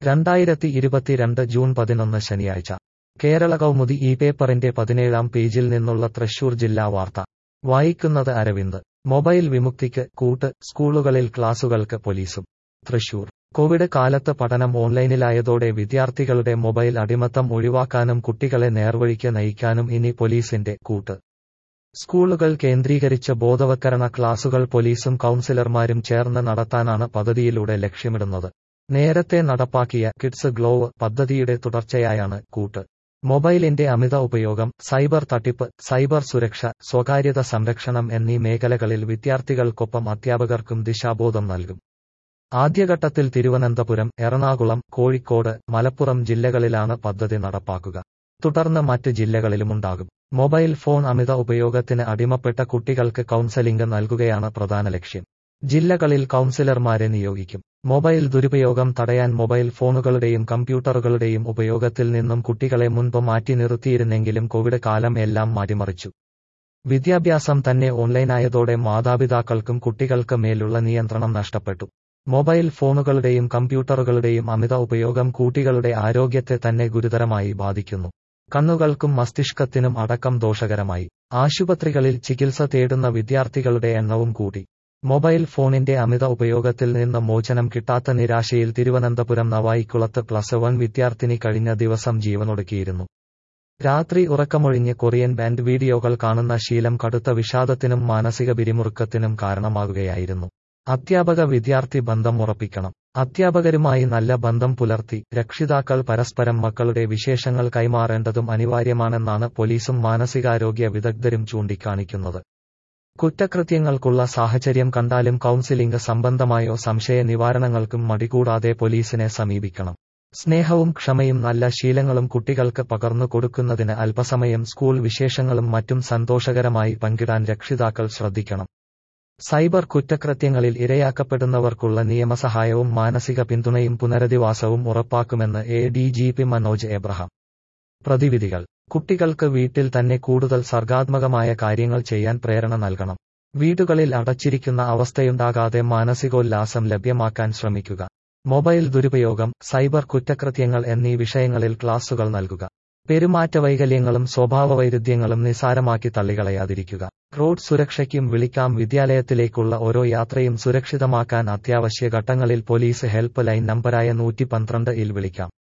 രണ്ടായിരത്തി ഇരുപത്തിരണ്ട് ജൂൺ പതിനൊന്ന് ശനിയാഴ്ച കേരള കൗമുദി ഈ പേപ്പറിന്റെ പതിനേഴാം പേജിൽ നിന്നുള്ള തൃശൂർ ജില്ലാ വാർത്ത വായിക്കുന്നത് അരവിന്ദ് മൊബൈൽ വിമുക്തിക്ക് കൂട്ട് സ്കൂളുകളിൽ ക്ലാസുകൾക്ക് പോലീസും തൃശൂർ കോവിഡ് കാലത്ത് പഠനം ഓൺലൈനിലായതോടെ വിദ്യാർത്ഥികളുടെ മൊബൈൽ അടിമത്തം ഒഴിവാക്കാനും കുട്ടികളെ നേർവഴിക്ക് നയിക്കാനും ഇനി പോലീസിന്റെ കൂട്ട് സ്കൂളുകൾ കേന്ദ്രീകരിച്ച് ബോധവത്കരണ ക്ലാസുകൾ പോലീസും കൗൺസിലർമാരും ചേർന്ന് നടത്താനാണ് പദ്ധതിയിലൂടെ ലക്ഷ്യമിടുന്നത് നേരത്തെ നടപ്പാക്കിയ കിഡ്സ് ഗ്ലോവ് പദ്ധതിയുടെ തുടർച്ചയായാണ് കൂട്ട് മൊബൈലിന്റെ അമിത ഉപയോഗം സൈബർ തട്ടിപ്പ് സൈബർ സുരക്ഷ സ്വകാര്യത സംരക്ഷണം എന്നീ മേഖലകളിൽ വിദ്യാർത്ഥികൾക്കൊപ്പം അധ്യാപകർക്കും ദിശാബോധം നൽകും ആദ്യഘട്ടത്തിൽ തിരുവനന്തപുരം എറണാകുളം കോഴിക്കോട് മലപ്പുറം ജില്ലകളിലാണ് പദ്ധതി നടപ്പാക്കുക തുടർന്ന് മറ്റ് ജില്ലകളിലുമുണ്ടാകും മൊബൈൽ ഫോൺ അമിത ഉപയോഗത്തിന് അടിമപ്പെട്ട കുട്ടികൾക്ക് കൗൺസലിംഗ് നൽകുകയാണ് പ്രധാന ലക്ഷ്യം ജില്ലകളിൽ കൗൺസിലർമാരെ നിയോഗിക്കും മൊബൈൽ ദുരുപയോഗം തടയാൻ മൊബൈൽ ഫോണുകളുടെയും കമ്പ്യൂട്ടറുകളുടെയും ഉപയോഗത്തിൽ നിന്നും കുട്ടികളെ മുൻപ് മാറ്റി നിർത്തിയിരുന്നെങ്കിലും കോവിഡ് കാലം എല്ലാം മാറ്റിമറിച്ചു വിദ്യാഭ്യാസം തന്നെ ഓൺലൈനായതോടെ മാതാപിതാക്കൾക്കും കുട്ടികൾക്ക് മേലുള്ള നിയന്ത്രണം നഷ്ടപ്പെട്ടു മൊബൈൽ ഫോണുകളുടെയും കമ്പ്യൂട്ടറുകളുടെയും അമിത ഉപയോഗം കുട്ടികളുടെ ആരോഗ്യത്തെ തന്നെ ഗുരുതരമായി ബാധിക്കുന്നു കണ്ണുകൾക്കും മസ്തിഷ്കത്തിനും അടക്കം ദോഷകരമായി ആശുപത്രികളിൽ ചികിത്സ തേടുന്ന വിദ്യാർത്ഥികളുടെ എണ്ണവും കൂടി മൊബൈൽ ഫോണിന്റെ അമിത ഉപയോഗത്തിൽ നിന്ന് മോചനം കിട്ടാത്ത നിരാശയിൽ തിരുവനന്തപുരം നവായിക്കുളത്ത് പ്ലസ് വൺ വിദ്യാർത്ഥിനി കഴിഞ്ഞ ദിവസം ജീവനൊടുക്കിയിരുന്നു രാത്രി ഉറക്കമൊഴിഞ്ഞ് കൊറിയൻ ബാൻഡ് വീഡിയോകൾ കാണുന്ന ശീലം കടുത്ത വിഷാദത്തിനും മാനസിക പിരിമുറുക്കത്തിനും കാരണമാകുകയായിരുന്നു അധ്യാപക വിദ്യാർത്ഥി ബന്ധം ഉറപ്പിക്കണം അധ്യാപകരുമായി നല്ല ബന്ധം പുലർത്തി രക്ഷിതാക്കൾ പരസ്പരം മക്കളുടെ വിശേഷങ്ങൾ കൈമാറേണ്ടതും അനിവാര്യമാണെന്നാണ് പോലീസും മാനസികാരോഗ്യ വിദഗ്ധരും ചൂണ്ടിക്കാണിക്കുന്നത് കുറ്റകൃത്യങ്ങൾക്കുള്ള സാഹചര്യം കണ്ടാലും കൗൺസിലിംഗ് സംബന്ധമായോ സംശയ നിവാരണങ്ങൾക്കും മടികൂടാതെ പോലീസിനെ സമീപിക്കണം സ്നേഹവും ക്ഷമയും നല്ല ശീലങ്ങളും കുട്ടികൾക്ക് പകർന്നു കൊടുക്കുന്നതിന് അല്പസമയം സ്കൂൾ വിശേഷങ്ങളും മറ്റും സന്തോഷകരമായി പങ്കിടാൻ രക്ഷിതാക്കൾ ശ്രദ്ധിക്കണം സൈബർ കുറ്റകൃത്യങ്ങളിൽ ഇരയാക്കപ്പെടുന്നവർക്കുള്ള നിയമസഹായവും മാനസിക പിന്തുണയും പുനരധിവാസവും ഉറപ്പാക്കുമെന്ന് A D G P Manoj Abraham പ്രതിവിധികൾ കുട്ടികൾക്ക് വീട്ടിൽ തന്നെ കൂടുതൽ സർഗാത്മകമായ കാര്യങ്ങൾ ചെയ്യാൻ പ്രേരണ നൽകണം വീടുകളിൽ അടച്ചിരിക്കുന്ന അവസ്ഥയുണ്ടാകാതെ മാനസികോല്ലാസം ലഭ്യമാക്കാൻ ശ്രമിക്കുക മൊബൈൽ ദുരുപയോഗം സൈബർ കുറ്റകൃത്യങ്ങൾ എന്നീ വിഷയങ്ങളിൽ ക്ലാസുകൾ നൽകുക പെരുമാറ്റ വൈകല്യങ്ങളും സ്വഭാവ വൈരുദ്ധ്യങ്ങളും നിസാരമാക്കി തള്ളികളയാതിരിക്കുക റോഡ് സുരക്ഷയ്ക്കും വിളിക്കാം വിദ്യാലയത്തിലേക്കുള്ള ഓരോ യാത്രയും സുരക്ഷിതമാക്കാൻ അത്യാവശ്യ ഘട്ടങ്ങളിൽ പോലീസ് ഹെൽപ്പ് ലൈൻ നമ്പരായ നൂറ്റി പന്ത്രണ്ട് ഇൽ വിളിക്കാം